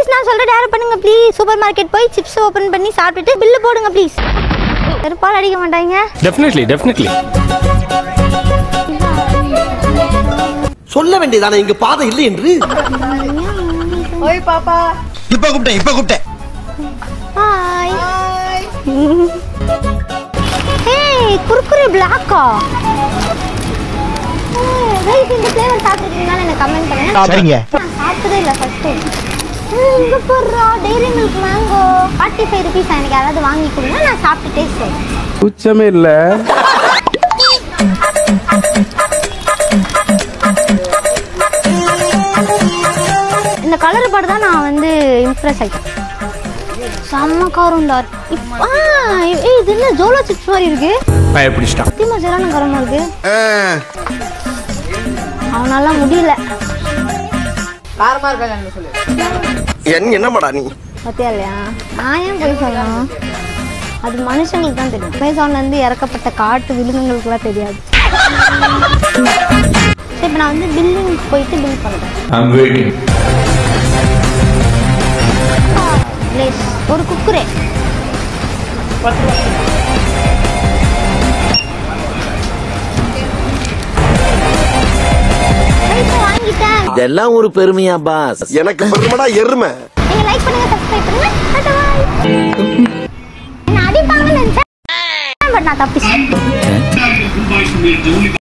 please நான் சொல்ற dare பண்ணுங்க ப்ளீஸ் சூப்பர் மார்க்கெட் போய் சிப்ஸ் ஓபன் பண்ணி சாப்பிட்டுட்டு பில்லு போடுங்க ப்ளீஸ் பெருப்பால் அடிக்க மாட்டாங்க டெஃபினெட்லி டெஃபினெட்லி சொல்ல வேண்டியதானே இங்க பாதை இல்லை என்று ஓய் பாப்பா இப்ப கூப்பிட்டேன் இப்ப கூப்பிட்டேன் ஹாய் ஹாய் ஏய் குர்குரே பிளாக்கா ரைஸ் இந்த ஃப்ளேவர் சாப்பிட்டுருக்கீங்களான்னு எனக்கு கமெண்ட் பண்ணுங்க சரிங்க நான் சாப்பிட்டதே இல்லை ஃபர்ஸ்ட் டைம் இங்க போடுறா dairy milk mango forty five rupees எனக்கு யாராவது வாங்கி கொடுங்க நான் சாப்பிட்டு டேஸ்ட் சொல்றேன் உச்சமே இல்ல இந்த கலர் பாடு தான் நான் வந்து இம்ப்ரெஸ் ஆயிட்டேன் செம்ம காரம்டா இப்ப- ஆ, ஏய், இது என்ன ஜோலோ சிப்ஸ் மாதிரி இருக்கு பயப்பிடிச்சிட்டான் சத்தியமா சரியான காரமா இருக்கு அவனால முடியல காரமா இருக்கா சொல்லு என் என்னமாடா நீ பத்தியா இல்லையா நான் ஏன் போய் சொல்லணும் அது மனுஷங்களுக்கு தான் தெரியும் அமேசான்ல இருந்து இறக்கப்பட்ட காட்டு விலங்குகளுக்குலாம் தெரியாது சரி இப்போ நான் வந்து பில்லிங் போயிட்டு பில் பண்ணுறேன் ஐம் வெயிட்டிங் லேஸ் ஒரு குக்குரே பைசா வாங்கிட்டேன் இதெல்லாம் ஒரு பெருமையா பாஸ் எனக்கு பெருமடா எருமை நீங்க லைக் பண்ணுங்க சப்ஸ்கிரைப் பண்ணுங்க டாடா பாய் என்ன அடிப்பாங்கன்னு நினைச்சேன் பட் நான் தப்பிச்சேன்